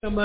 நம்ம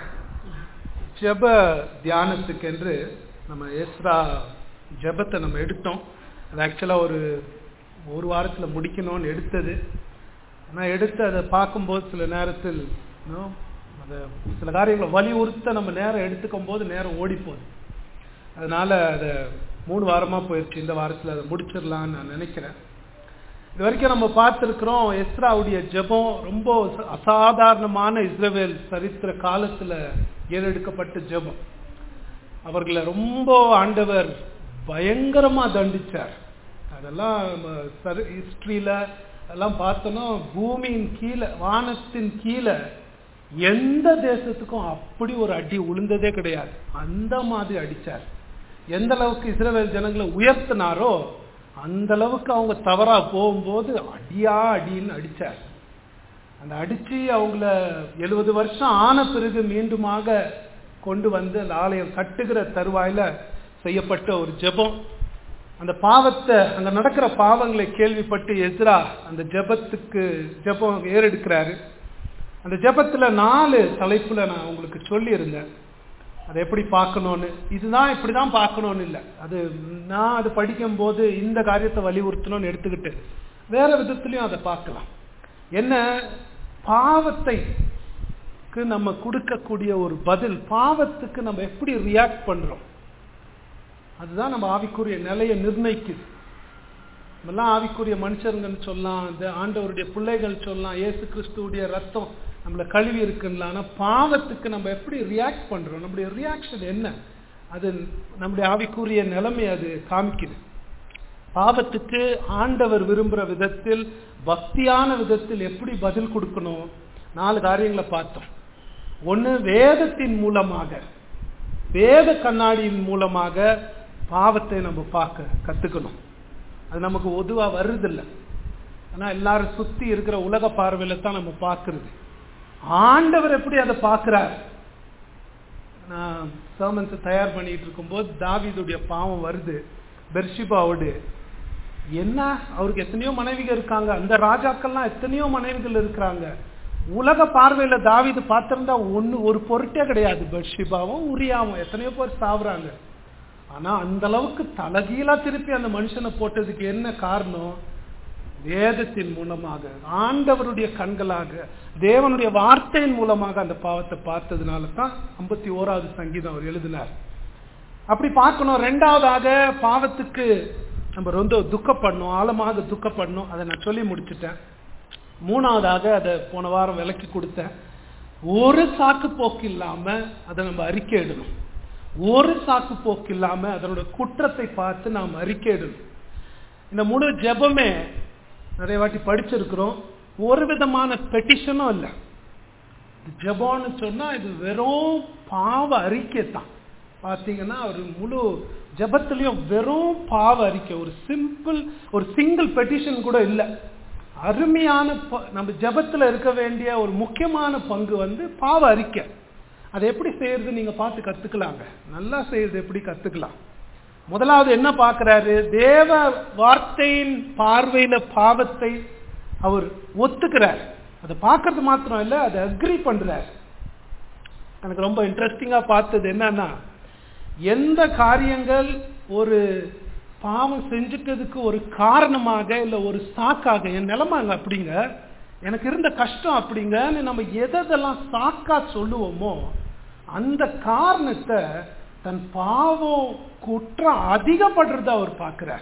ஜெப தியானத்துக்கென்று நம்ம எஸ்ரா ஜெபத்தை நம்ம எடுத்தோம் அது ஆக்சுவலாக ஒரு ஒரு வாரத்தில் முடிக்கணும்னு எடுத்தது ஆனால் எடுத்து அதை பார்க்கும்போது சில நேரத்தில் இன்னும் அதை சில காரியங்களை வலியுறுத்த நம்ம நேரம் எடுத்துக்கும் போது நேரம் ஓடி போகுது அதனால அதை மூணு வாரமாக போயிடுச்சு இந்த வாரத்தில் அதை முடிச்சிடலான்னு நான் நினைக்கிறேன் இது வரைக்கும் நம்ம பார்த்துருக்குறோம் எஸ்ராவுடைய ஜெபம் ரொம்ப அசாதாரணமான இஸ்ரவேல் சரித்திர காலத்தில் ஏறெடுக்கப்பட்ட ஜெபம் அவர்களை ரொம்ப ஆண்டவர் பயங்கரமாக தண்டிச்சார் அதெல்லாம் ஹிஸ்ட்ரியில் அதெல்லாம் பார்த்தோன்னா பூமியின் கீழே வானத்தின் கீழே எந்த தேசத்துக்கும் அப்படி ஒரு அடி உளுந்ததே கிடையாது அந்த மாதிரி அடிச்சார் எந்த அளவுக்கு இஸ்ரேல் ஜனங்களை உயர்த்தினாரோ அந்த அளவுக்கு அவங்க தவறா போகும்போது அடியா அடின்னு அடிச்சார் அந்த அடிச்சு அவங்கள எழுபது வருஷம் ஆன பிறகு மீண்டுமாக கொண்டு வந்து அந்த ஆலயம் கட்டுகிற தருவாயில செய்யப்பட்ட ஒரு ஜெபம் அந்த பாவத்தை அங்க நடக்கிற பாவங்களை கேள்விப்பட்டு எதிரா அந்த ஜெபத்துக்கு ஜெபம் ஏறெடுக்கிறாரு அந்த ஜெபத்துல நாலு தலைப்புல நான் உங்களுக்கு சொல்லியிருந்தேன் அதை எப்படி பார்க்கணும்னு இதுதான் இப்படிதான் பார்க்கணும்னு இல்லை அது நான் அது படிக்கும் போது இந்த காரியத்தை வலியுறுத்தணும்னு எடுத்துக்கிட்டு வேற விதத்துலையும் அதை பார்க்கலாம் என்ன பாவத்தை நம்ம கொடுக்கக்கூடிய ஒரு பதில் பாவத்துக்கு நம்ம எப்படி ரியாக்ட் பண்றோம் அதுதான் நம்ம ஆவிக்குரிய நிலையை நிர்ணயிக்குது நம்மெல்லாம் ஆவிக்குரிய மனுஷருங்கன்னு சொல்லலாம் இந்த ஆண்டவருடைய பிள்ளைகள் சொல்லலாம் ஏசு கிறிஸ்துவுடைய ரத்தம் நம்மளை கழுவி இருக்குங்களா ஆனால் பாவத்துக்கு நம்ம எப்படி ரியாக்ட் பண்ணுறோம் நம்முடைய ரியாக்ஷன் என்ன அது நம்முடைய ஆவிக்குரிய நிலைமை அது காமிக்குது பாவத்துக்கு ஆண்டவர் விரும்புகிற விதத்தில் பக்தியான விதத்தில் எப்படி பதில் கொடுக்கணும் நாலு காரியங்களை பார்த்தோம் ஒன்று வேதத்தின் மூலமாக வேத கண்ணாடியின் மூலமாக பாவத்தை நம்ம பார்க்க கற்றுக்கணும் அது நமக்கு ஒதுவாக வருதில்லை ஆனால் எல்லாரும் சுற்றி இருக்கிற உலக பார்வையில் தான் நம்ம பார்க்கறது ஆண்டவர் எப்படி அதை பார்க்கிறார் நான் சர்மன்ஸை தயார் பண்ணிட்டு இருக்கும்போது தாவிதுடைய பாவம் வருது பெர்ஷிபாவோடு என்ன அவருக்கு எத்தனையோ மனைவிகள் இருக்காங்க அந்த ராஜாக்கள்லாம் எத்தனையோ மனைவிகள் இருக்கிறாங்க உலக பார்வையில தாவிது பார்த்திருந்தா ஒன்னு ஒரு பொருட்டே கிடையாது பெர்ஷிபாவும் உரியாவும் எத்தனையோ பேர் சாவுறாங்க ஆனா அந்த அளவுக்கு தலகீழா திருப்பி அந்த மனுஷனை போட்டதுக்கு என்ன காரணம் வேதத்தின் மூலமாக ஆண்டவருடைய கண்களாக தேவனுடைய வார்த்தையின் மூலமாக அந்த பாவத்தை பார்த்ததுனால தான் ஐம்பத்தி ஓராவது சங்கீதம் அவர் எழுதினார் அப்படி பார்க்கணும் ரெண்டாவதாக பாவத்துக்கு நம்ம ரொம்ப துக்கப்படணும் ஆழமாக துக்கப்படணும் அதை நான் சொல்லி முடிச்சுட்டேன் மூணாவதாக அதை போன வாரம் விலக்கி கொடுத்தேன் ஒரு சாக்கு போக்கு இல்லாம அதை நம்ம அறிக்கை இடணும் ஒரு சாக்கு போக்கு இல்லாம அதனோட குற்றத்தை பார்த்து நாம் அறிக்கை இடணும் இந்த முழு ஜெபமே நிறைய வாட்டி படிச்சிருக்கிறோம் ஒரு விதமான பெட்டிஷனும் இல்லை ஜெபம்னு சொன்னா இது வெறும் பாவ அறிக்கை தான் பார்த்தீங்கன்னா ஒரு முழு ஜபத்திலையும் வெறும் பாவ அறிக்கை ஒரு சிம்பிள் ஒரு சிங்கிள் பெட்டிஷன் கூட இல்லை அருமையான நம்ம ஜபத்தில் இருக்க வேண்டிய ஒரு முக்கியமான பங்கு வந்து பாவ அறிக்கை அதை எப்படி செய்யறது நீங்க பார்த்து கத்துக்கலாங்க நல்லா செய்யறது எப்படி கத்துக்கலாம் முதலாவது என்ன பார்க்கிறாரு தேவ வார்த்தையின் பார்வையில பாவத்தை அவர் ஒத்துக்கிறார் அதை பார்க்கறது மாத்திரம் இல்லை அதை அக்ரி பண்றார் எனக்கு ரொம்ப இன்ட்ரெஸ்டிங்கா பார்த்தது என்னன்னா எந்த காரியங்கள் ஒரு பாவம் செஞ்சுட்டதுக்கு ஒரு காரணமாக இல்லை ஒரு சாக்காக என் நிலமாங்க அப்படிங்க எனக்கு இருந்த கஷ்டம் அப்படிங்கன்னு நம்ம எதெல்லாம் சாக்கா சொல்லுவோமோ அந்த காரணத்தை தன் பாவம் குற்றம் அதிகப்படுறத அவர் பார்க்கிறார்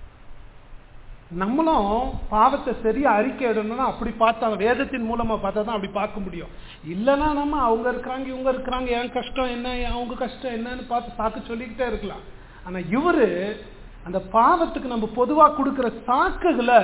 நம்மளும் பாவத்தை சரியா அறிக்கை இடணும்னா அப்படி பார்த்தா வேதத்தின் மூலமா பார்த்தா தான் அப்படி பார்க்க முடியும் இல்லைன்னா நம்ம அவங்க இருக்கிறாங்க இவங்க இருக்கிறாங்க என் கஷ்டம் என்ன அவங்க கஷ்டம் என்னன்னு பார்த்து சாக்கு சொல்லிக்கிட்டே இருக்கலாம் ஆனா இவரு அந்த பாவத்துக்கு நம்ம பொதுவா கொடுக்கிற சாக்குகளை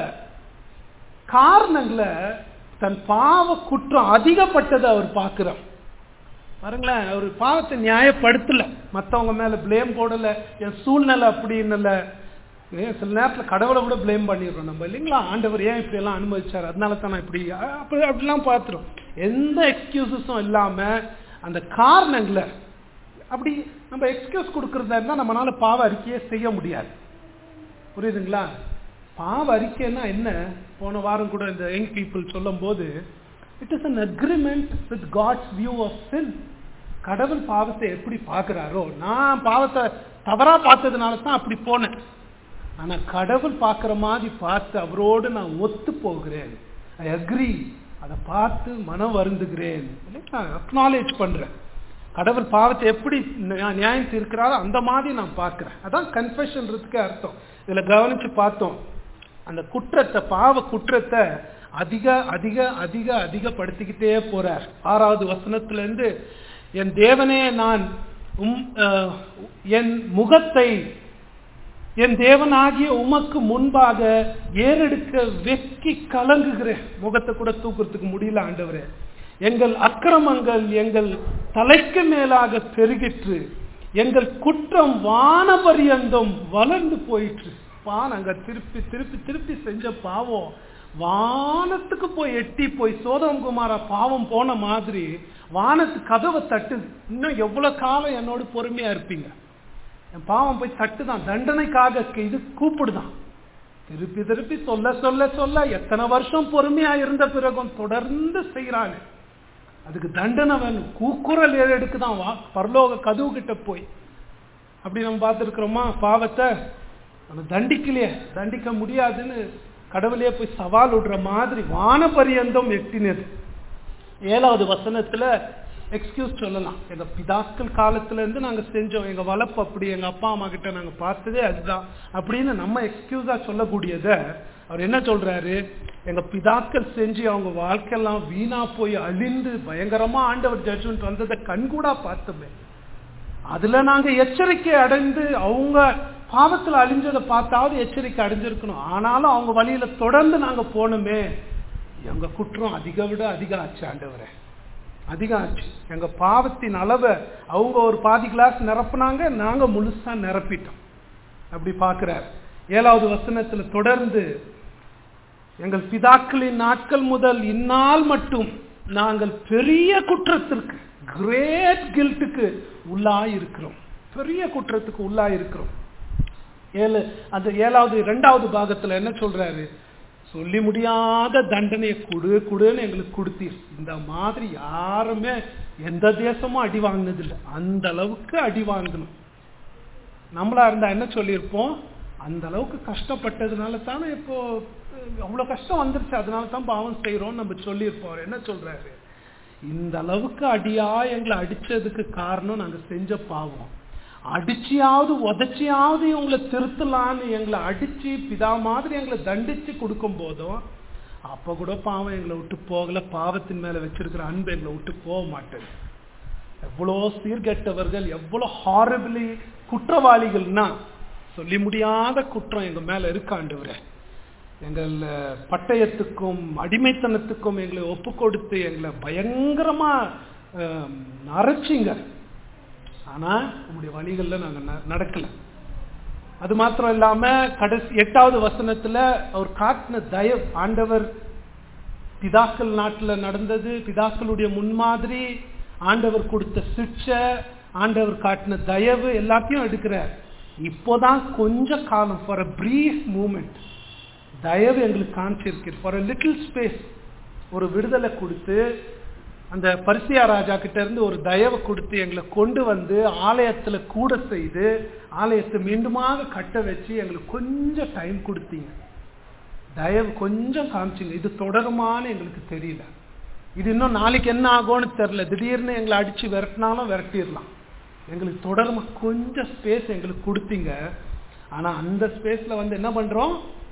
காரணங்களை தன் பாவ குற்றம் அதிகப்பட்டதை அவர் பார்க்கிறார் பாருங்களேன் அவர் பாவத்தை நியாயப்படுத்தல மற்றவங்க மேல பிளேம் போடல என் சூழ்நிலை அப்படின்னு சில நேரத்தில் கடவுளை கூட பிளேம் பண்ணிடுறோம் நம்ம இல்லைங்களா ஆண்டவர் ஏன் இப்படி எல்லாம் அனுமதிச்சார் அதனால தான் நான் இப்படி அப்படி அப்படிலாம் பார்த்துரும் எந்த எக்ஸ்கியூசஸும் இல்லாம அந்த காரணங்களை அப்படி நம்ம எக்ஸ்கியூஸ் கொடுக்கறதா இருந்தால் நம்மளால பாவ அறிக்கையே செய்ய முடியாது புரியுதுங்களா பாவ அறிக்கைன்னா என்ன போன வாரம் கூட இந்த யங் பீப்புள் சொல்லும் போது it is an agreement with God's view of sin கடவுள் பாவத்தை எப்படி பார்க்கிறாரோ நான் பாவத்தை தவறா பார்த்ததுனால தான் அப்படி போனேன் ஆனா கடவுள் பார்க்குற மாதிரி பார்த்து அவரோடு நான் ஒத்து போகிறேன் ஐ அக்ரி அதை பார்த்து மனம் வருந்துகிறேன் அக்னாலேஜ் பண்றேன் கடவுள் பாவத்தை எப்படி நியா- நியாயம் தீர்க்கிறாரோ அந்த மாதிரி நான் பார்க்கிறேன் அதான் கன்ஃபெஷன்றதுக்கு அர்த்தம் இதுல கவனிச்சு பார்த்தோம் அந்த குற்றத்தை பாவ குற்றத்தை அதிக அதிக அதிக அதிகப்படுத்திக்கிட்டே போறார் ஆறாவது வசனத்துல இருந்து என் தேவனே நான் உம் அஹ், என் முகத்தை என் தேவனாகிய உமக்கு முன்பாக ஏறெடுக்க வெக்கி கலங்குகிறேன் முகத்தை கூட தூக்குறதுக்கு முடியல ஆண்டவரே எங்கள் அக்கிரமங்கள் எங்கள் தலைக்கு மேலாக பெருகிற்று எங்கள் குற்றம் வானபரியந்தம் வளர்ந்து போயிற்று பான் அங்க திருப்பி திருப்பி திருப்பி செஞ்ச பாவம் வானத்துக்கு போய் எட்டி போய் சோதம் குமாரா பாவம் போன மாதிரி வானத்து கதவை தட்டுது இன்னும் எவ்வளவு காலம் என்னோட பொறுமையா இருப்பீங்க என் பாவம் போய் தட்டுதான் தண்டனைக்காக இது கூப்பிடுதான் திருப்பி திருப்பி சொல்ல சொல்ல சொல்ல எத்தனை வருஷம் பொறுமையா இருந்த பிறகும் தொடர்ந்து செய்யறாங்க அதுக்கு தண்டனை வேணும் கூக்குரல் எடுக்குதான் வா பரலோக கதவு கிட்ட போய் அப்படி நம்ம பார்த்துருக்கிறோமா பாவத்தை நம்ம தண்டிக்கலையே தண்டிக்க முடியாதுன்னு கடவுளே போய் சவால் விடுற மாதிரி வானபரியந்தம் எட்டினது ஏழாவது வசனத்துல எக்ஸ்கியூஸ் சொல்லலாம் எங்க பிதாக்கள் காலத்துல இருந்து நாங்க செஞ்சோம் எங்க வளர்ப்பு அப்படி எங்க அப்பா அம்மா கிட்ட நாங்க பார்த்ததே அதுதான் அப்படின்னு நம்ம எக்ஸ்கியூஸா சொல்லக்கூடியத அவர் என்ன சொல்றாரு எங்க பிதாக்கள் செஞ்சு அவங்க வாழ்க்கையெல்லாம் வீணா போய் அழிந்து பயங்கரமா ஆண்டவர் ஜட்ஜ்மெண்ட் வந்ததை கண்கூடா பார்த்தோமே அதுல நாங்க எச்சரிக்கை அடைந்து அவங்க பாவத்துல அழிஞ்சதை பார்த்தாவது எச்சரிக்கை அடைஞ்சிருக்கணும் ஆனாலும் அவங்க வழியில தொடர்ந்து நாங்க போனோமே எங்க குற்றம் அதிக விட அதிகம் ஆச்சு ஆண்டவரே அதிகம் ஆச்சு எங்க பாவத்தின் அளவை அவங்க ஒரு பாதி கிளாஸ் நிரப்புனாங்க நாங்க முழுசா நிரப்பிட்டோம் அப்படி பார்க்கிறார் ஏழாவது வசனத்துல தொடர்ந்து எங்கள் பிதாக்களின் நாட்கள் முதல் இந்நாள் மட்டும் நாங்கள் பெரிய குற்றத்திற்கு கிரேட் கில்ட்டுக்கு உள்ளாய் இருக்கிறோம் பெரிய குற்றத்துக்கு உள்ளாய் இருக்கிறோம் ஏழு அந்த ஏழாவது இரண்டாவது பாகத்துல என்ன சொல்றாரு சொல்லி முடியாத தண்டனையை கொடு கொடுன்னு எங்களுக்கு கொடுத்தீர் இந்த மாதிரி யாருமே எந்த தேசமும் அடி வாங்கினதில்லை அந்த அளவுக்கு அடி வாங்கணும் நம்மளா இருந்தா என்ன சொல்லியிருப்போம் அந்த அளவுக்கு கஷ்டப்பட்டதுனால தானே இப்போ அவ்வளவு கஷ்டம் வந்துருச்சு அதனால தான் பாவம் செய்யறோம்னு நம்ம சொல்லியிருப்போம் அவர் என்ன சொல்றாரு இந்த அளவுக்கு அடியா எங்களை அடிச்சதுக்கு காரணம் நாங்க செஞ்ச பாவம் அடிச்சியாவது உதச்சியாவது இவங்களை திருத்தலான்னு எங்களை அடிச்சு பிதா மாதிரி எங்களை தண்டிச்சு கொடுக்கும் போதும் அப்ப கூட பாவம் எங்களை விட்டு போகல பாவத்தின் மேல வச்சிருக்கிற அன்பு எங்களை விட்டு போக மாட்டேன் எவ்வளோ சீர்கெட்டவர்கள் எவ்வளோ ஹாரபிளி குற்றவாளிகள்னா சொல்லி முடியாத குற்றம் எங்க மேல இருக்காண்டவரே எங்கள் பட்டயத்துக்கும் அடிமைத்தனத்துக்கும் எங்களை ஒப்பு கொடுத்து எங்களை பயங்கரமா அரைச்சிங்க ஆனா உங்களுடைய வழிகள்ல நாங்க நடக்கல அது மாத்திரம் இல்லாம கடைசி எட்டாவது வசனத்துல அவர் காட்டின தயவு ஆண்டவர் பிதாக்கள் நாட்டுல நடந்தது பிதாக்களுடைய முன்மாதிரி ஆண்டவர் கொடுத்த சிக்ஷை ஆண்டவர் காட்டின தயவு எல்லாத்தையும் எடுக்கிறார் இப்போதான் கொஞ்ச காலம் ஃபார் அ பிரீஃப் மூமெண்ட் தயவு எங்களுக்கு காமிச்சிருக்கு ஃபார் அ லிட்டில் ஸ்பேஸ் ஒரு விடுதலை கொடுத்து அந்த பரிசியா ராஜா கிட்ட இருந்து ஒரு தயவை கொடுத்து எங்களை கொண்டு வந்து ஆலயத்துல கூட செய்து ஆலயத்தை மீண்டுமாக கட்ட வச்சு எங்களுக்கு கொஞ்சம் டைம் கொடுத்தீங்க தயவு கொஞ்சம் காமிச்சிங்க இது தொடருமான்னு எங்களுக்கு தெரியல இது இன்னும் நாளைக்கு என்ன ஆகும்னு தெரியல திடீர்னு எங்களை அடிச்சு விரட்டினாலும் விரட்டிடலாம் எங்களுக்கு தொடருமா கொஞ்சம் ஸ்பேஸ் எங்களுக்கு கொடுத்தீங்க ஆனா அந்த ஸ்பேஸ்ல வந்து என்ன பண்றோம்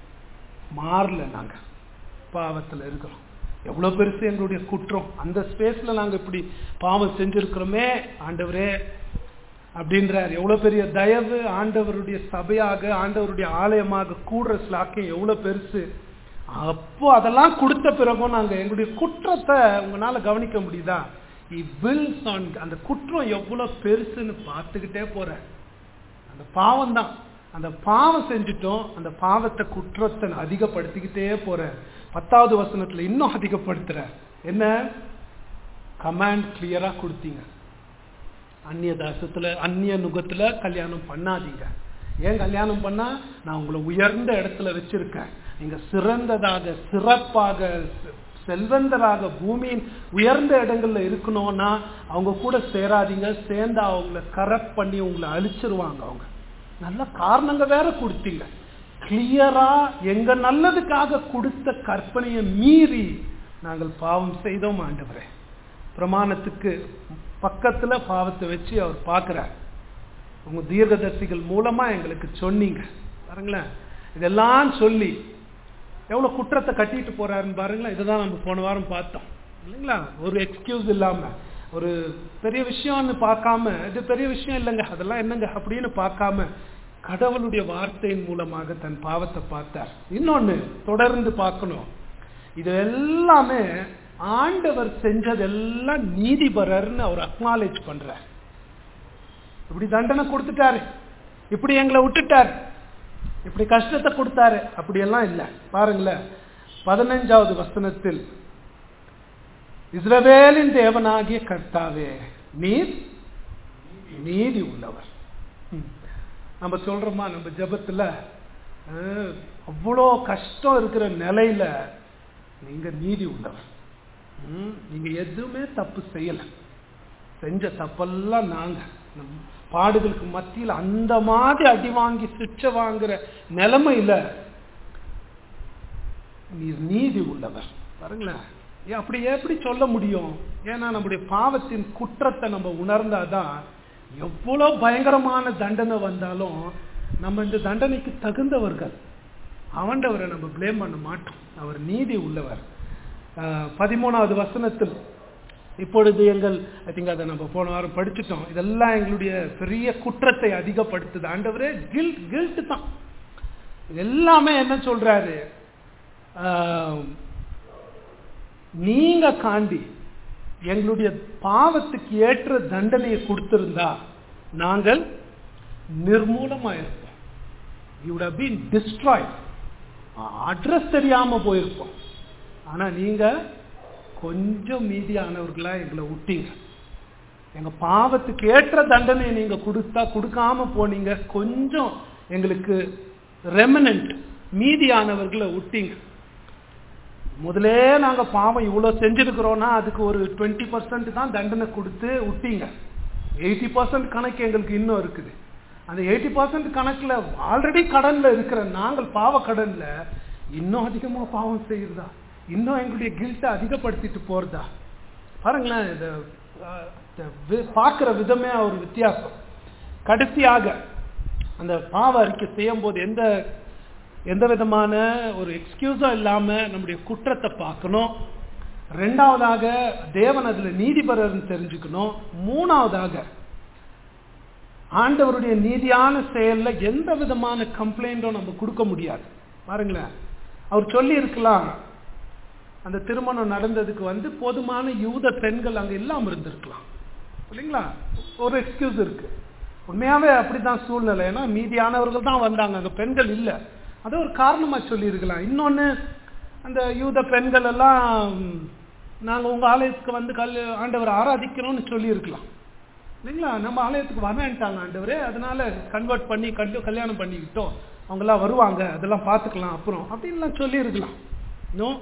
மாறல நாங்க பாவத்துல இருக்கிறோம் எவ்வளவு பெருசு எங்களுடைய குற்றம் அந்த ஸ்பேஸ்ல நாங்க இப்படி பாவம் செஞ்சிருக்கிறோமே ஆண்டவரே அப்படின்றார் எவ்வளவு பெரிய தயவு ஆண்டவருடைய சபையாக ஆண்டவருடைய ஆலயமாக கூடுற ஸ்லாக்கியம் எவ்வளவு பெருசு அப்போ அதெல்லாம் கொடுத்த பிறகும் நாங்க எங்களுடைய குற்றத்தை உங்களால கவனிக்க முடியுதா வில்ஸ் ஆன் அந்த குற்றம் எவ்வளவு பெருசுன்னு பார்த்துக்கிட்டே போற அந்த பாவம் தான் அந்த பாவம் செஞ்சுட்டோம் அந்த பாவத்தை குற்றத்தை அதிகப்படுத்திக்கிட்டே போற பத்தாவது வசனத்துல இன்னும் அதிகப்படுத்துற என்ன கமாண்ட் கிளியரா கொடுத்தீங்க அந்நிய தாசத்துல அந்நிய நுகத்துல கல்யாணம் பண்ணாதீங்க ஏன் கல்யாணம் பண்ணா நான் உங்களை உயர்ந்த இடத்துல வச்சிருக்கேன் நீங்க சிறந்ததாக சிறப்பாக செல்வந்தராக பூமியின் உயர்ந்த இடங்கள்ல இருக்கணும்னா அவங்க கூட சேராதீங்க சேர்ந்து அவங்கள கரெக்ட் பண்ணி உங்களை அழிச்சிருவாங்க அவங்க நல்ல காரணங்க வேற கொடுத்தீங்க கிளியரா எங்க நல்லதுக்காக கொடுத்த கற்பனையை மீறி நாங்கள் பாவம் செய்தோம் ஆண்டவரே பிரமாணத்துக்கு பக்கத்துல பாவத்தை வச்சு அவர் பார்க்கிறார் உங்க தீர்க்கதரிசிகள் மூலமா எங்களுக்கு சொன்னீங்க பாருங்களேன் இதெல்லாம் சொல்லி எவ்வளவு குற்றத்தை கட்டிட்டு போறாருன்னு பாருங்களேன் இதுதான் நம்ம போன வாரம் பார்த்தோம் இல்லைங்களா ஒரு எக்ஸ்கியூஸ் இல்லாம ஒரு பெரிய விஷயம்னு பார்க்காம இது பெரிய விஷயம் இல்லைங்க அதெல்லாம் என்னங்க அப்படின்னு பார்க்காம கடவுளுடைய வார்த்தையின் மூலமாக தன் பாவத்தை பார்த்தார் இன்னொன்னு தொடர்ந்து பார்க்கணும் இது எல்லாமே ஆண்டவர் செஞ்சதெல்லாம் நீதிபரர்னு அவர் அக்னாலேஜ் பண்றார் இப்படி தண்டனை கொடுத்துட்டாரு இப்படி எங்களை விட்டுட்டாரு இப்படி கஷ்டத்தை கொடுத்தாரு அப்படியெல்லாம் இல்லை பாருங்களேன் பதினஞ்சாவது வசனத்தில் இஸ்ரவேலின் தேவனாகிய கர்த்தாவே நீர் நீதி உள்ளவர் ம். நம்ம சொல்றோமா நம்ம ஜெபத்துல அஹ், அவ்வளோ கஷ்டம் இருக்கிற நிலையில நீங்க நீதி உள்ளவர் ம், நீங்க எதுவுமே தப்பு செய்யல செஞ்ச தப்பெல்லாம் நாங்க நம் பாடுகளுக்கு மத்தியில் அந்த மாதிரி அடி வாங்கி சிக்ஷை வாங்குற நிலைமையில நீர் நீதி உள்ளவர் பாருங்களேன் ஏன் அப்படி எப்படி சொல்ல முடியும் ஏன்னா நம்முடைய பாவத்தின் குற்றத்தை நம்ம உணர்ந்தாதான் எவ்வளவு பயங்கரமான தண்டனை வந்தாலும் நம்ம இந்த தண்டனைக்கு தகுந்தவர்கள் அவண்டவரை நம்ம ப்ளேம் பண்ண மாட்டோம் அவர் நீதி உள்ளவர் ஆஹ் பதிமூணாவது வசனத்தில் இப்பொழுது எங்கள் ஐ திங்க் அதை நம்ம போன வாரம் படிச்சுட்டோம் இதெல்லாம் எங்களுடைய பெரிய குற்றத்தை அதிகப்படுத்துது ஆண்டவரே கில்ட் கில்ட் தான் இது எல்லாமே என்ன சொல்றாரு ஆஹ், நீங்க காண்டி எங்களுடைய பாவத்துக்கு ஏற்ற தண்டனையை கொடுத்திருந்தா நாங்கள் நிர்மூலமா இருப்போம் you would have been destroyed address தெரியாம போயிருப்போம் ஆனா நீங்க கொஞ்சம் மீதியானவர்களா எங்களை விட்டீங்க எங்க பாவத்துக்கு ஏற்ற தண்டனை நீங்க கொடுத்தா கொடுக்காம போனீங்க கொஞ்சம் எங்களுக்கு ரெமனன்ட் மீதியானவர்களை விட்டீங்க முதலே நாங்க பாவம் இவ்வளவு செஞ்சிருக்கிறோம்னா அதுக்கு ஒரு டுவெண்ட்டி பர்சன்ட் தான் தண்டனை கொடுத்து விட்டீங்க எயிட்டி பர்சன்ட் கணக்கு எங்களுக்கு இன்னும் இருக்குது அந்த எயிட்டி பர்சன்ட் கணக்குல ஆல்ரெடி கடன்ல இருக்கிற நாங்கள் பாவ கடன்ல இன்னும் அதிகமா பாவம் செய்யுறதா இன்னும் எங்களுடைய கில்ட்டை அதிகப்படுத்திட்டு போறதா பாருங்களேன் இத அஹ், இத வி- பார்க்கிற விதமே ஒரு வித்தியாசம் கடைசியாக அந்த பாவ அறிக்கை செய்யும் போது எந்த எந்த விதமான ஒரு எக்ஸ்கியூஸும் இல்லாம நம்முடைய குற்றத்தை பார்க்கணும் ரெண்டாவதாக தேவன் அதுல நீதிபரர்னு தெரிஞ்சுக்கணும் மூணாவதாக ஆண்டவருடைய நீதியான செயல்ல எந்த விதமான கம்ப்ளைண்ட்டும் நம்ம கொடுக்க முடியாது பாருங்களேன் அவர் சொல்லி இருக்கலாம் அந்த திருமணம் நடந்ததுக்கு வந்து போதுமான யூத பெண்கள் அங்க இல்லாம இருந்திருக்கலாம் இல்லைங்களா ஒரு எக்ஸ்கியூஸ் இருக்கு உண்மையாவே அப்படிதான் சூழ்நிலை ஏன்னா மீதியானவர்கள் தான் வந்தாங்க அங்க பெண்கள் இல்ல அதை ஒரு காரணமா சொல்லி இருக்கலாம் இன்னொன்னு அந்த யூத பெண்கள் எல்லாம் ம், நாங்க உங்க ஆலயத்துக்கு வந்து கல் ஆண்டவர் ஆராதிக்கிறோம்னு சொல்லி இருக்கலாம் இல்லைங்களா நம்ம ஆலயத்துக்கு வரவேன்ட்டாங்க ஆண்டவரே அதனால கன்வெர்ட் பண்ணி கண்டு கல்யாணம் பண்ணிக்கிட்டோம் அவங்கெல்லாம் வருவாங்க அதெல்லாம் பார்த்துக்கலாம் அப்புறம் அப்படின்லாம் சொல்லி இருக்கலாம் இன்னும்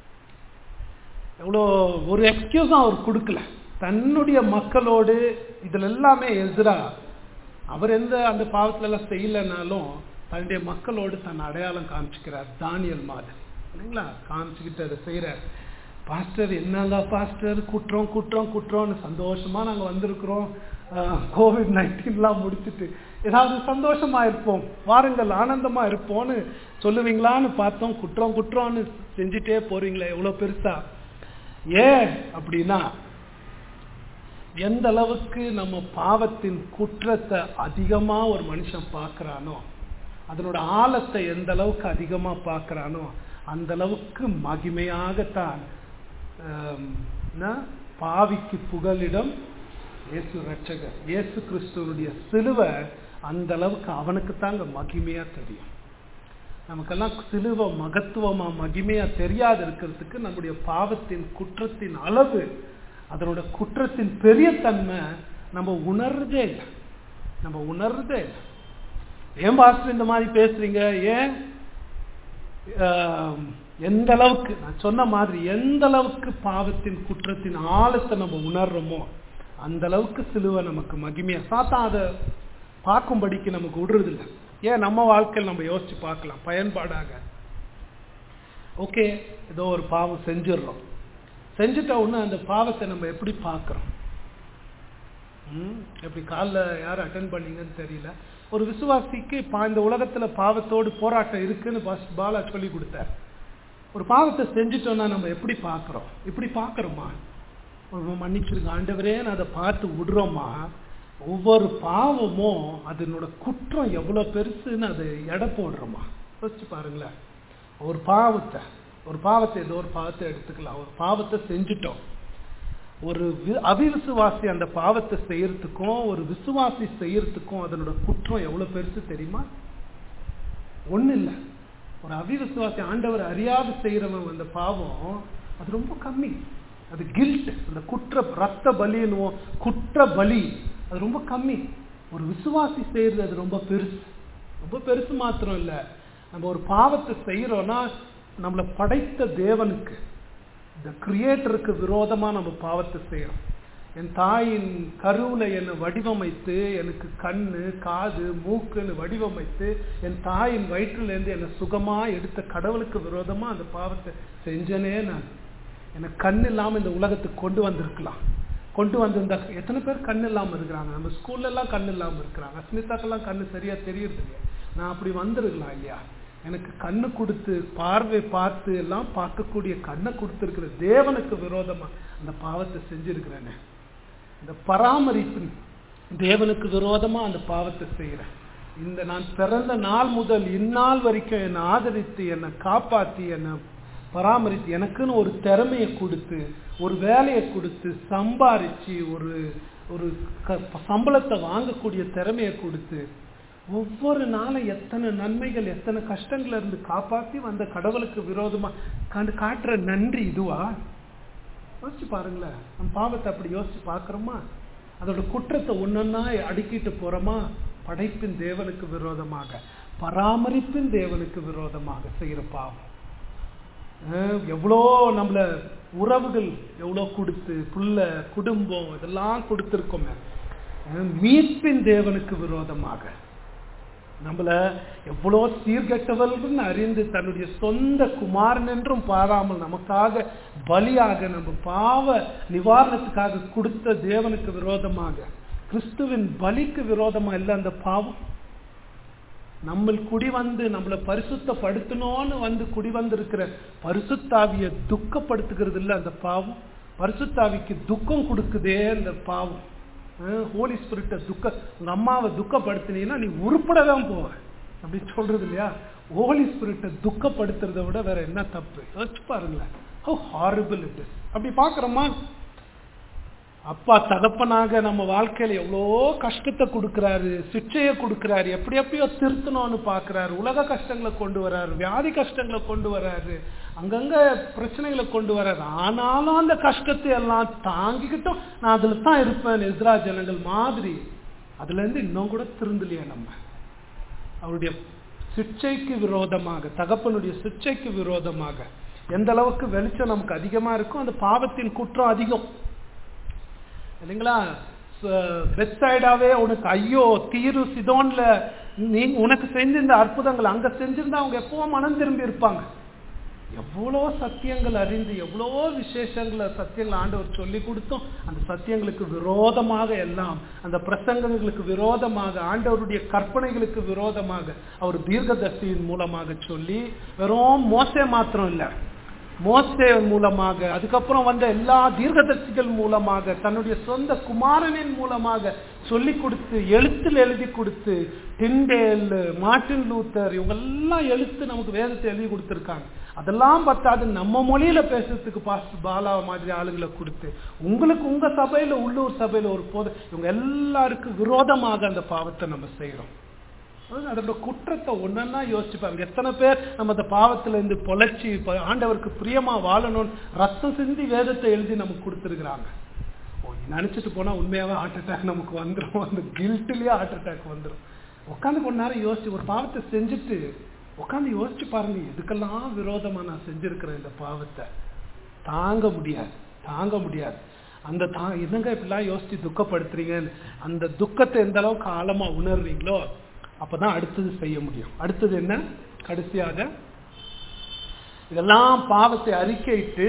எவ்வளோ ஒரு எக்ஸ்கியூஸும் அவர் கொடுக்கல தன்னுடைய மக்களோடு இதுல எல்லாமே எதிரா அவர் எந்த அந்த பாவத்துல எல்லாம் செய்யலைனாலும் தன்னுடைய மக்களோடு தன் அடையாளம் காமிச்சுக்கிறார் தானியல் மாதிரி இல்லைங்களா காமிச்சுக்கிட்டு அதை செய்யறார் பாஸ்டர் என்னங்க பாஸ்டர் குற்றம் குற்றம் குற்றம்னு சந்தோஷமா நாங்க வந்திருக்கிறோம் கோவிட் நைன்டீன்லாம் முடிச்சுட்டு ஏதாவது சந்தோஷமா இருப்போம் வாருங்கள் ஆனந்தமா இருப்போம்னு சொல்லுவீங்களான்னு பார்த்தோம் குற்றம் குற்றம்னு செஞ்சுட்டே போறீங்களே எவ்வளவு பெருசா ஏன் அப்படின்னா எந்த அளவுக்கு நம்ம பாவத்தின் குற்றத்தை அதிகமா ஒரு மனுஷன் பார்க்கறானோ அதனோட ஆழத்தை எந்த அளவுக்கு அதிகமா பார்க்கறானோ அந்த அளவுக்கு மகிமையாகத்தான் ஆம், என்ன? பாவிக்கு புகலிடம் இயேசு ரட்சகர் இயேசு கிறிஸ்துவனுடைய சிலுவை அந்த அளவுக்கு அவனுக்கு தாங்க மகிமையா தெரியும் நமக்கெல்லாம் சிலுவை மகத்துவமா மகிமையா தெரியாது இருக்கிறதுக்கு நம்முடைய பாவத்தின் குற்றத்தின் அளவு அதனோட குற்றத்தின் பெரிய தன்மை நம்ம உணர்றதே இல்லை நம்ம உணர்றதே இல்லை ஏன் பாஸ்டர் இந்த மாதிரி பேசுறீங்க ஏன் ஆம், எந்த அளவுக்கு நான் சொன்ன மாதிரி எந்த அளவுக்கு பாவத்தின் குற்றத்தின் ஆழத்தை நம்ம உணர்றோமோ அந்த அளவுக்கு சிலுவை நமக்கு மகிமையா சாத்தா அதை பார்க்கும்படிக்கு நமக்கு விடுறதில்ல ஏன் நம்ம வாழ்க்கையில் நம்ம யோசிச்சு பார்க்கலாம் பயன்பாடாக ஓகே ஏதோ ஒரு பாவம் செஞ்சிடுறோம் செஞ்சுட்ட உடனே அந்த பாவத்தை நம்ம எப்படி பார்க்குறோம் ம் எப்படி காலைல யார் அட்டன் பண்ணீங்கன்னு தெரியல ஒரு விசுவாசிக்கு பா இந்த உலகத்துல பாவத்தோடு போராட்டம் இருக்குன்னு பாஸ் பாலா சொல்லி கொடுத்தார் ஒரு பாவத்தை செஞ்சுட்டோம்னா நம்ம எப்படி பார்க்குறோம் இப்படி பார்க்குறோமா மன்னிச்சிருங்க ஆண்டவரே நான் அதை பார்த்து விடுறோமா ஒவ்வொரு பாவமும் அதனோட குற்றம் எவ்வளோ பெருசுன்னு அதை எடை போடுறோமா யோசிச்சு பாருங்களேன் ஒரு பாவத்தை ஒரு பாவத்தை ஏதோ ஒரு பாவத்தை எடுத்துக்கலாம் ஒரு பாவத்தை செஞ்சுட்டோம் ஒரு வி- அவிவிசுவாசி அந்த பாவத்தை செய்யறதுக்கும் ஒரு விசுவாசி செய்யறதுக்கும் அதனோட குற்றம் எவ்வளவு பெருசு தெரியுமா ஒண்ணு இல்ல ஒரு அவிவிசுவாசி ஆண்டவர் அறியாது செய்யறவன் அந்த பாவம் அது ரொம்ப கம்மி அது கில்ட் அந்த குற்ற ரத்த பலின்னுவோம் குற்ற பலி அது ரொம்ப கம்மி ஒரு விசுவாசி செய்யறது அது ரொம்ப பெருசு ரொம்ப பெருசு மாத்திரம் இல்ல நம்ம ஒரு பாவத்தை செய்யறோம்னா நம்மளை படைத்த தேவனுக்கு இந்த கிரியேட்டருக்கு விரோதமா நம்ம பாவத்தை செய்யறோம் என் தாயின் கருவுல என்னை வடிவமைத்து எனக்கு கண்ணு காது மூக்குன்னு வடிவமைத்து என் தாயின் வயிற்றுல இருந்து என்னை சுகமா எடுத்த கடவுளுக்கு விரோதமா அந்த பாவத்தை செஞ்சனே நான் எனக்கு கண் இல்லாம இந்த உலகத்துக்கு கொண்டு வந்திருக்கலாம் கொண்டு வந்திருந்தா எத்தனை பேர் கண் இல்லாம இருக்கிறாங்க நம்ம ஸ்கூல்ல எல்லாம் கண் இல்லாம இருக்கிறாங்க அஸ்மிதாக்கெல்லாம் கண்ணு சரியா தெரியறது இல்லையா நான் அப்படி வந்திருக்கலாம் இல்லையா எனக்கு கண்ணு கொடுத்து பார்வை பார்த்து எல்லாம் பார்க்கக்கூடிய கண்ணை கொடுத்திருக்கிற தேவனுக்கு விரோதமா அந்த பாவத்தை செஞ்சிருக்கிறேனே இந்த பராமரிப்பு தேவனுக்கு விரோதமா அந்த பாவத்தை செய்யறேன் இந்த நான் பிறந்த நாள் முதல் இந்நாள் வரைக்கும் என்னை ஆதரித்து என்னை காப்பாத்தி என்னை பராமரித்து எனக்குன்னு ஒரு திறமையை கொடுத்து ஒரு வேலையை கொடுத்து சம்பாரிச்சு ஒரு ஒரு க- சம்பளத்தை வாங்கக்கூடிய திறமையை கொடுத்து ஒவ்வொரு நாளும் எத்தனை நன்மைகள் எத்தனை கஷ்டங்கள்ல இருந்து காப்பாத்தி வந்த கடவுளுக்கு விரோதமா கண்டு காட்டுற நன்றி இதுவா யோசிச்சு பாருங்களேன் நம்ம பாவத்தை அப்படி யோசிச்சு பார்க்கறோமா அதோட குற்றத்தை ஒன்னொன்னா அடுக்கிட்டு போறோமா படைப்பின் தேவனுக்கு விரோதமாக பராமரிப்பின் தேவனுக்கு விரோதமாக செய்யற பாவம் அஹ் எவ்வளோ நம்மள உறவுகள் எவ்வளோ கொடுத்து புள்ள குடும்பம் இதெல்லாம் கொடுத்துருக்கோமே அஹ் மீட்பின் தேவனுக்கு விரோதமாக நம்மள எவ்வளோ சீர்கெட்டவர்கள்னு அறிந்து தன்னுடைய சொந்த குமாரன் என்றும் பாராமல் நமக்காக பலியாக நம்ம பாவ நிவாரணத்துக்காக கொடுத்த தேவனுக்கு விரோதமாக கிறிஸ்துவின் பலிக்கு விரோதமா இல்லை அந்த பாவம் நம்ம குடி வந்து நம்மளை பரிசுத்தப்படுத்தணும்னு வந்து குடி வந்திருக்கிற பரிசுத்தாவிய துக்கப்படுத்துகிறது இல்லை அந்த பாவம் பரிசுத்தாவிக்கு துக்கம் கொடுக்குதே அந்த பாவம் ஹோலி ஸ்பிரிட்டை துக்க உங்க அம்மாவை துக்கப்படுத்தினீங்கன்னா நீ உருப்பட தான் போவ அப்படி சொல்றது இல்லையா ஹோலி ஸ்பிரிட்டை துக்கப்படுத்துறதை விட வேற என்ன தப்பு யோசிச்சு பாருங்களேன் ஹவு ஹாரிபிள் இட் இஸ் அப்படி பார்க்குறோமா அப்பா தகப்பனாக நம்ம வாழ்க்கையில எவ்வளோ கஷ்டத்தை கொடுக்கறாரு சிக்ஷையை கொடுக்கறாரு எப்படி எப்படியோ திருத்தணும்னு பார்க்கறாரு உலக கஷ்டங்களை கொண்டு வராரு வியாதி கஷ்டங்களை கொண்டு வராரு அங்கங்க பிரச்சனைகளை கொண்டு வராரு ஆனாலும் அந்த கஷ்டத்தை எல்லாம் தாங்கிக்கிட்டும் நான் அதுல தான் இருப்பேன் எதிரா ஜனங்கள் மாதிரி அதுல இருந்து இன்னும் கூட திருந்தலையே நம்ம அவருடைய சிக்ஷைக்கு விரோதமாக தகப்பனுடைய சிக்ஷைக்கு விரோதமாக எந்த அளவுக்கு வெளிச்சம் நமக்கு அதிகமா இருக்கோ அந்த பாவத்தின் குற்றம் அதிகம் இல்லைங்களா வெப்சைடாவே உனக்கு ஐயோ தீரு சிதோன்ல நீ உனக்கு செஞ்சிருந்த அற்புதங்கள் அங்க செஞ்சிருந்தா அவங்க எப்பவும் மனம் திரும்பி இருப்பாங்க எவ்வளோ சத்தியங்கள் அறிந்து எவ்வளோ விசேஷங்களை சத்தியங்கள் ஆண்டவர் சொல்லி கொடுத்தோம் அந்த சத்தியங்களுக்கு விரோதமாக எல்லாம் அந்த பிரசங்கங்களுக்கு விரோதமாக ஆண்டவருடைய கற்பனைகளுக்கு விரோதமாக அவர் தீர்க்கதர்சியின் மூலமாக சொல்லி வெறும் மோசே மாத்திரம் இல்லை மோசே மூலமாக அதுக்கப்புறம் வந்த எல்லா தீர்க்கதர்சிகள் மூலமாக தன்னுடைய சொந்த குமாரனின் மூலமாக சொல்லி கொடுத்து எழுத்தில் எழுதி கொடுத்து டிண்டேல் மார்ட்டின் லூத்தர் இவங்கெல்லாம் எழுத்து நமக்கு வேதத்தை எழுதி கொடுத்துருக்காங்க அதெல்லாம் பத்தாது நம்ம மொழியில பேசுறதுக்கு பாஸ்டர் பாலா மாதிரி ஆளுங்களை கொடுத்து உங்களுக்கு உங்க சபையில உள்ளூர் சபையில ஒரு போது இவங்க எல்லாருக்கும் விரோதமாக அந்த பாவத்தை நம்ம செய்யறோம் அதோட குற்றத்தை ஒன்னா யோசிச்சு பாருங்க எத்தனை பேர் நம்ம அந்த பாவத்துல இருந்து பொழைச்சி ஆண்டவருக்கு பிரியமா வாழணும்னு ரத்தம் சிந்தி வேதத்தை எழுதி நமக்கு கொடுத்துருக்குறாங்க நினைச்சிட்டு போனா உண்மையாவே ஹார்ட் அட்டாக் நமக்கு வந்துடும் அந்த கில்ட்லயே ஹார்ட் அட்டாக் வந்துடும் உட்காந்து கொஞ்ச நேரம் யோசிச்சு ஒரு பாவத்தை செஞ்சுட்டு உட்காந்து யோசிச்சு பாருங்க எதுக்கெல்லாம் விரோதமா நான் செஞ்சிருக்கிறேன் இந்த பாவத்தை தாங்க முடியாது தாங்க முடியாது அந்த தா என்னங்க இப்படிலாம் யோசிச்சு துக்கப்படுத்துறீங்கன்னு அந்த துக்கத்தை எந்த அளவுக்கு ஆழமா உணர்றீங்களோ அப்பதான் அடுத்தது செய்ய முடியும் அடுத்தது என்ன கடைசியாக இதெல்லாம் பாவத்தை அறிக்கையிட்டு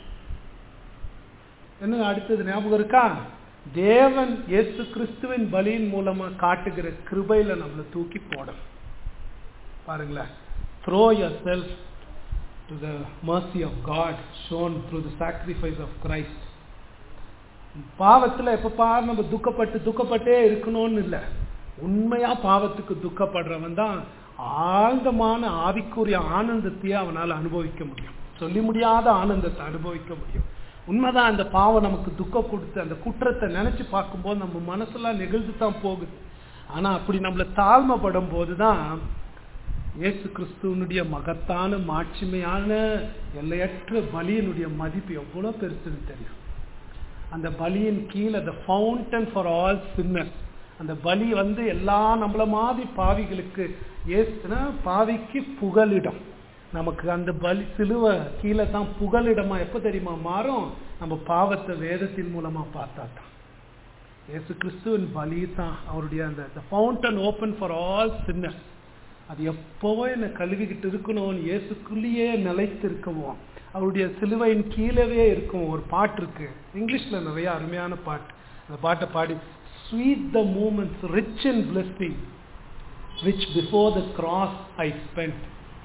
என்ன அடுத்தது ஞாபகம் இருக்கா தேவன் இயேசு கிறிஸ்துவின் பலியின் மூலமா காட்டுகிற கிருபையில நம்மளை தூக்கி போடும் பாருங்களேன் throw yourself to the mercy of God shown through the sacrifice of Christ பாவத்துல எப்ப பாரு நம்ம துக்கப்பட்டு துக்கப்பட்டே இருக்கணும்னு இல்லை உண்மையா பாவத்துக்கு துக்கப்படுறவன் தான் ஆழ்ந்தமான ஆவிக்குரிய ஆனந்தத்தையே அவனால் அனுபவிக்க முடியும் சொல்லி முடியாத ஆனந்தத்தை அனுபவிக்க முடியும் உண்மைதான் அந்த பாவம் நமக்கு துக்கம் கொடுத்து அந்த குற்றத்தை நினைச்சு பார்க்கும்போது நம்ம மனசெல்லாம் நெகிழ்ந்து தான் போகுது ஆனா அப்படி நம்மள தாழ்மைப்படும் போதுதான் இயேசு கிறிஸ்துவனுடைய மகத்தான மாட்சிமையான எல்லையற்ற பலியினுடைய மதிப்பு எவ்வளவு பெருசுன்னு தெரியும் அந்த பலியின் கீழே the fountain for all sinners அந்த பலி வந்து எல்லா நம்மள மாதிரி பாவிகளுக்கு ஏசுனா பாவிக்கு புகலிடம் நமக்கு அந்த பலி சிலுவை கீழே தான் புகலிடமா எப்ப தெரியுமா மாறும் நம்ம பாவத்தை வேதத்தின் மூலமா பார்த்தா தான் இயேசு கிறிஸ்துவின் பலி தான் அவருடைய அந்த fountain open for all sinners அது எப்பவோ என்னை கழுவிக்கிட்டு இருக்கணும்னு இயேசுக்குள்ளேயே நிலைத்து இருக்கவும் அவருடைய சிலுவையின் கீழவே இருக்கும் ஒரு பாட்டு இருக்கு இங்கிலீஷ்ல நிறைய அருமையான பாட்டு அந்த பாட்டை பாடி sweet the moments rich and blessing which before the cross I spend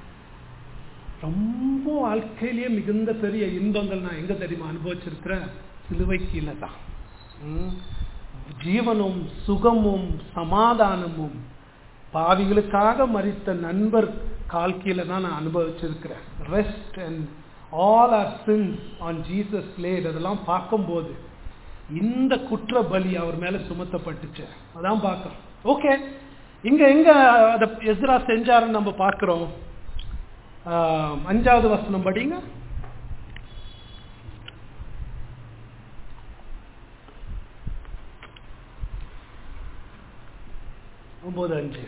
ரொம்ப வாழ்க்கையிலேயே மிகுந்த பெரிய இன்பங்கள் நான் எங்க தெரியுமா அனுபவிச்சிருக்கிறேன் சிலுவை கீழே தான் ம். ஜீவனும் சுகமும் சமாதானமும் பாவிகளுக்காக மறித்த நண்பர் கால் கீழே தான் நான் அனுபவிச்சிருக்கிறேன் rest and all our sins on Jesus laid அதெல்லாம் பார்க்கும்போது இந்த குற்ற பலி அவர் மேல சுமத்தப்பட்டுச்சு அதான் பார்க்கிறோம் ஓகே இங்க எங்க அதை எஸ்ரா செஞ்சாருன்னு நம்ம பார்க்கிறோம் ஆஹ், அஞ்சாவது வசனம் படிங்க ஒன்பது அஞ்சு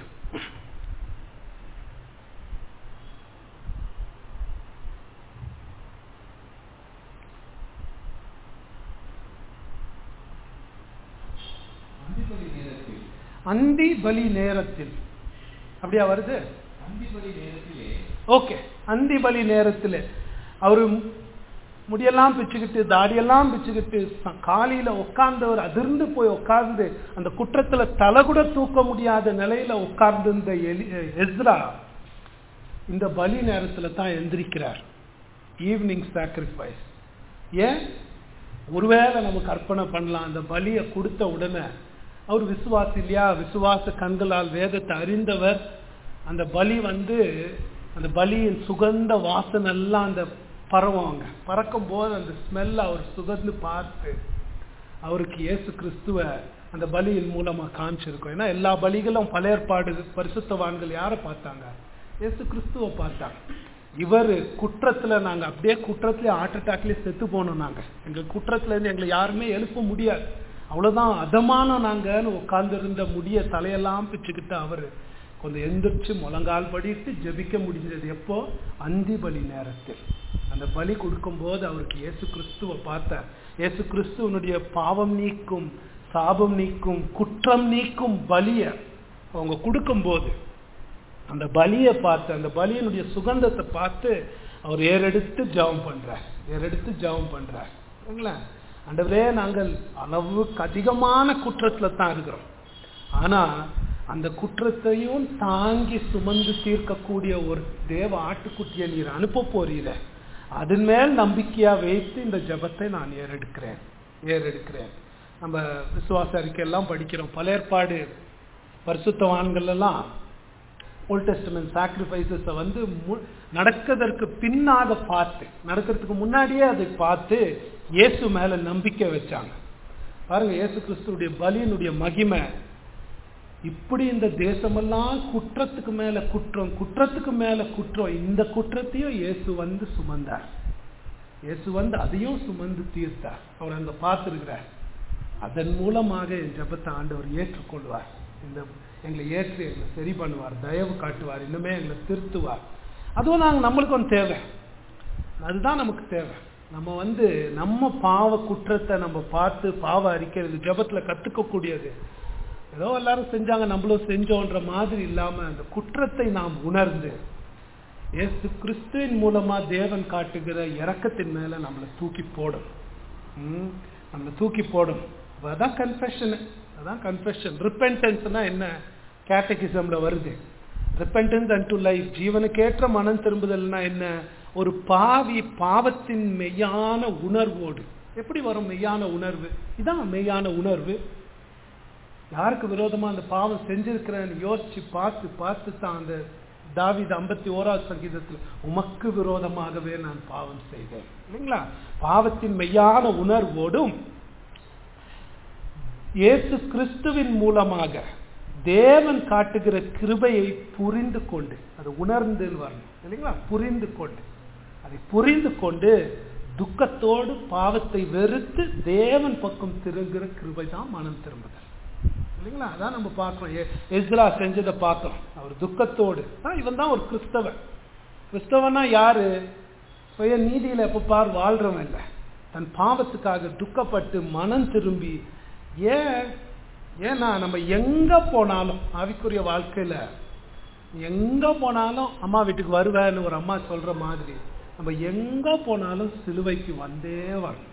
அந்திபலி நேரத்தில் அந்தி பலி நேரத்தில் அப்படியா வருது அந்திபலி நேரத்திலே ஓகே அந்தி பலி நேரத்தில் அவரு முடியெல்லாம் பிச்சுக்கிட்டு தாடியெல்லாம் பிச்சுக்கிட்டு ச- காலையில உட்கார்ந்தவர் அதிர்ந்து போய் உட்கார்ந்து அந்த குற்றத்துல தலை கூட தூக்க முடியாத நிலையில உட்கார்ந்து இந்த எலி- எஸ்ரா இந்த பலி நேரத்துல தான் எந்திரிக்கிறார் ஈவினிங் சாக்ரிஃபைஸ் ஏன் ஒருவேளை நமக்கு அர்ப்பணை பண்ணலாம் அந்த பலியை கொடுத்த உடனே அவர் விசுவாசி இல்லையா விசுவாச கண்களால் வேதத்தை அறிந்தவர் அந்த பலி வந்து அந்த பலியின் சுகந்த வாசனை எல்லாம் அந்த பரவுவாங்க பறக்கும் போது அந்த ஸ்மெல்ல அவர் சுகந்து பார்த்து அவருக்கு இயேசு கிறிஸ்துவ அந்த பலியின் மூலமா காமிச்சிருக்கோம் ஏன்னா எல்லா பலிகளும் பழையற்பாடு பரிசுத்தவான்கள் யாரை பார்த்தாங்க இயேசு கிறிஸ்துவ பார்த்தாங்க இவர் குற்றத்துல நாங்க அப்படியே குற்றத்திலே ஹார்ட் அட்டாக்லயே செத்து போனோம் நாங்க எங்க குற்றத்துல இருந்து எங்களை யாருமே எழுப்ப முடியாது அவ்வளவுதான் அதமானம் நாங்கன்னு உட்கார்ந்து இருந்த முடிய தலையெல்லாம் பிச்சுக்கிட்டு அவரு கொஞ்சம் எந்திரிச்சு முழங்கால் படிட்டு ஜெபிக்க முடிஞ்சது எப்போ அந்தி பலி நேரத்தில் அந்த பலி கொடுக்கும்போது அவருக்கு இயேசு கிறிஸ்துவை பார்த்தார் இயேசு கிறிஸ்துவனுடைய பாவம் நீக்கும் சாபம் நீக்கும் குற்றம் நீக்கும் பலிய அவங்க கொடுக்கும்போது அந்த பலியை பார்த்து அந்த பலியினுடைய சுகந்தத்தை பார்த்து அவர் ஏறெடுத்து ஜெபம் பண்றார் ஏறெடுத்து ஜெபம் பண்றார் சரிங்களா ஆண்டவரே நாங்கள் அளவுக்கு அதிகமான குற்றத்துல தான் இருக்கிறோம் ஆனா அந்த குற்றத்தையும் தாங்கி சுமந்து தீர்க்கக்கூடிய ஒரு தேவ ஆட்டுக்குட்டியை நீர் அனுப்ப போறீர அதன் மேல் நம்பிக்கையா வைத்து இந்த ஜெபத்தை நான் ஏறெடுக்கிறேன் ஏறெடுக்கிறேன் நம்ம விசுவாச அறிக்கை எல்லாம் படிக்கிறோம் பழையற்பாடு பரிசுத்தவான்கள் எல்லாம் ஓல்ட் டெஸ்டமெண்ட் சாக்ரிஃபைசஸை வந்து மு- நடக்கிறதற்கு பின்னாக பார்த்து நடக்கிறதுக்கு முன்னாடியே அதை பார்த்து இயேசு மேல நம்பிக்கை வச்சாங்க பாருங்க இயேசு கிறிஸ்துவுடைய பலியினுடைய மகிமை இப்படி இந்த தேசமெல்லாம் குற்றத்துக்கு மேல குற்றம் குற்றத்துக்கு மேல குற்றம் இந்த குற்றத்தையும் இயேசு வந்து சுமந்தார் இயேசு வந்து அதையும் சுமந்து தீர்த்தார் அவர் அங்க பார்த்திருக்கிறார் அதன் மூலமாக என் ஜெபத்தை ஆண்டவர் ஏற்றுக்கொள்வார் இந்த எங்களை ஏற்று எங்களை சரி பண்ணுவார் தயவு காட்டுவார் இன்னுமே எங்களை திருத்துவார் அதுவும் நாங்கள் நம்மளுக்கும் தேவை அதுதான் நமக்கு தேவை நம்ம வந்து நம்ம பாவ குற்றத்தை நம்ம பார்த்து பாவ அறிக்கிறது ஜபத்துல கத்துக்கக்கூடியது ஏதோ எல்லாரும் செஞ்சாங்க நம்மளும் செஞ்சோன்ற மாதிரி இல்லாம அந்த குற்றத்தை நாம் உணர்ந்து இயேசு கிறிஸ்துவின் மூலமா தேவன் காட்டுகிற இரக்கத்தின் மேல நம்மளை தூக்கி போடும் ம், நம்மளை தூக்கி போடும் அப்ப அதான் கன்ஃபெஷன் அதான் கன்ஃபெஷன் ரிப்பென்டன்ஸ்னா என்ன கேட்டகிசம்ல வருது ரிப்பென்டன்ஸ் அண்ட் டு லைஃப் ஜீவனுக்கேற்ற மனம் திரும்புதல்னா என்ன ஒரு பாவி பாவத்தின் மெய்யான உணர்வோடு எப்படி வரும் மெய்யான உணர்வு இதான் மெய்யான உணர்வு யாருக்கு விரோதமா அந்த பாவம் செஞ்சிருக்கிறேன்னு யோசிச்சு பார்த்து பார்த்து தான் அந்த தாவீது ஐம்பத்தி ஓராவது சங்கீதத்தில் உமக்கு விரோதமாகவே நான் பாவம் செய்தேன் இல்லைங்களா பாவத்தின் மெய்யான உணர்வோடும் இயேசு கிறிஸ்துவின் மூலமாக தேவன் காட்டுகிற கிருபையை புரிந்து கொண்டு அது உணர்ந்து வரணும் இல்லைங்களா புரிந்து கொண்டு அதை புரிந்து கொண்டு துக்கத்தோடு பாவத்தை வெறுத்து தேவன் பக்கம் திரும்புகிற கிருபை தான் மனம் திரும்புதல் இல்லைங்களா அதான் நம்ம பார்க்கிறோம் எ- எஸ்ரா செஞ்சதை பார்க்கிறோம் அவர் துக்கத்தோடு ஆ, இவன் தான் ஒரு கிறிஸ்தவன் கிறிஸ்தவனா யாரு சுய நீதியில எப்ப பார் வாழ்றவன் இல்லை தன் பாவத்துக்காக துக்கப்பட்டு மனம் திரும்பி ஏன் ஏன்னா நம்ம எங்க போனாலும் ஆவிக்குரிய வாழ்க்கையில எங்க போனாலும் அம்மா வீட்டுக்கு வருவேன்னு ஒரு அம்மா சொல்ற மாதிரி நம்ம எங்க போனாலும் சிலுவைக்கு வந்தே வரணும்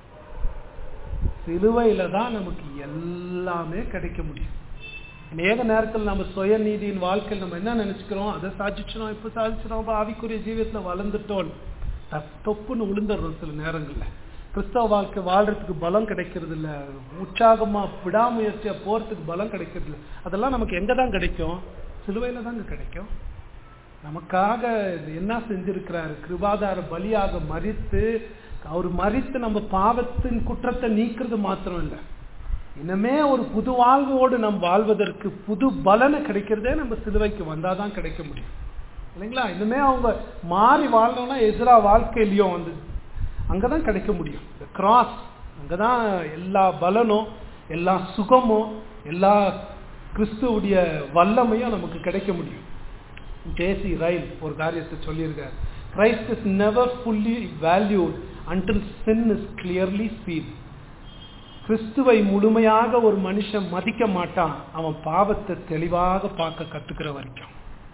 சிலுவையில தான் நமக்கு எல்லாமே கிடைக்க முடியும் அநேக நேரத்தில் நம்ம சுய நீதியின் வாழ்க்கையில் நம்ம என்ன நினைச்சுக்கிறோம் அதை சாதிச்சிடும் இப்ப சாதிச்சிடும் அப்ப ஆவிக்குரிய ஜீவியத்துல வளர்ந்துட்டோம் த- தொப்புன்னு விழுந்துடுறோம் சில நேரங்கள்ல கிறிஸ்தவ வாழ்க்கை வாழ்றதுக்கு பலம் கிடைக்கிறது இல்ல உற்சாகமா விடாமுயற்சியா போறதுக்கு பலம் கிடைக்கிறது இல்ல அதெல்லாம் நமக்கு எங்க தான் கிடைக்கும் சிலுவையில தாங்க கிடைக்கும் நமக்காக என்ன செஞ்சிருக்கிறாரு கிருபாதார பலியாக மறித்து அவர் மறித்து நம்ம பாவத்தின் குற்றத்தை நீக்கிறது மாத்திரம் இல்லை இனிமே ஒரு புது வாழ்வோடு நாம் வாழ்வதற்கு புது பலனை கிடைக்கிறதே நம்ம சிலுவைக்கு வந்தாதான் கிடைக்க முடியும் இல்லைங்களா இனிமே அவங்க மாறி வாழணும்னா எதிரா வாழ்க்கையிலையும் வந்து அங்கதான் கிடைக்க முடியும் இந்த கிராஸ் அங்கதான் எல்லா பலனும் எல்லா சுகமும் எல்லா கிறிஸ்துவுடைய வல்லமையும் நமக்கு கிடைக்க முடியும் ஜேசி ரயில் ஒரு காரியத்தை சொல்லியிருக்கார் Christ is never fully valued until sin is clearly seen கிறிஸ்துவை முழுமையாக ஒரு மனுஷன் மதிக்க மாட்டான் அவன் பாவத்தை தெளிவாக பார்க்க கத்துக்கிற வரைக்கும்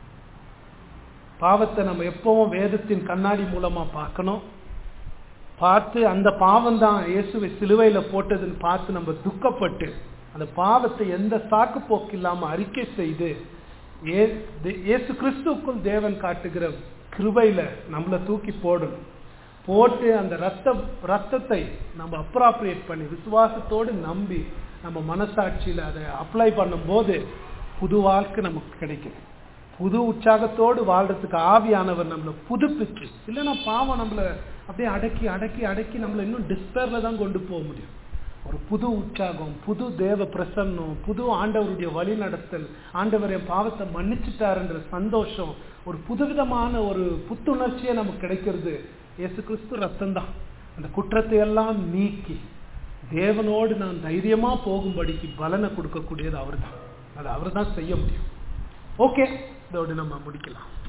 பாவத்தை நம்ம எப்பவும் வேதத்தின் கண்ணாடி மூலமா பார்க்கணும் பார்த்து அந்த பாவம் தான் இயேசுவை சிலுவையில போட்டதுன்னு பார்த்து நம்ம துக்கப்பட்டு அந்த பாவத்தை எந்த சாக்கு போக்கு இல்லாம அறிக்கை செய்து ஏ- தே- இயேசு கிறிஸ்துவுக்குள் தேவன் காட்டுகிற கிருபையில நம்மளை தூக்கி போடணும் போட்டு அந்த ரத்த ரத்தத்தை நம்ம அப்ராப்ரியேட் பண்ணி விசுவாசத்தோடு நம்பி நம்ம மனசாட்சியில அதை அப்ளை பண்ணும்போது புது வாழ்க்கை நமக்கு கிடைக்குது புது உற்சாகத்தோடு வாழ்றதுக்கு ஆவியானவர் நம்மளை புதுப்பிச்சு இல்லைன்னா பாவம் நம்மளை அப்படியே அடக்கி அடக்கி அடக்கி நம்மளை இன்னும் டிஸ்பேர்ல தான் கொண்டு போக முடியும் ஒரு புது உற்சாகம் புது தேவ பிரசன்னம் புது ஆண்டவருடைய வழி நடத்தல் ஆண்டவர் என் பாவத்தை மன்னிச்சிட்டாருன்ற சந்தோஷம் ஒரு புதுவிதமான ஒரு புத்துணர்ச்சியை நமக்கு கிடைக்கிறது இயேசு கிறிஸ்து ரத்தம் தான் அந்த குற்றத்தை எல்லாம் நீக்கி தேவனோடு நான் தைரியமா போகும்படிக்கு பலனை கொடுக்கக்கூடியது அவர்தான் அதை அவர் தான் செய்ய முடியும் ஓகே இதோடு நம்ம முடிக்கலாம்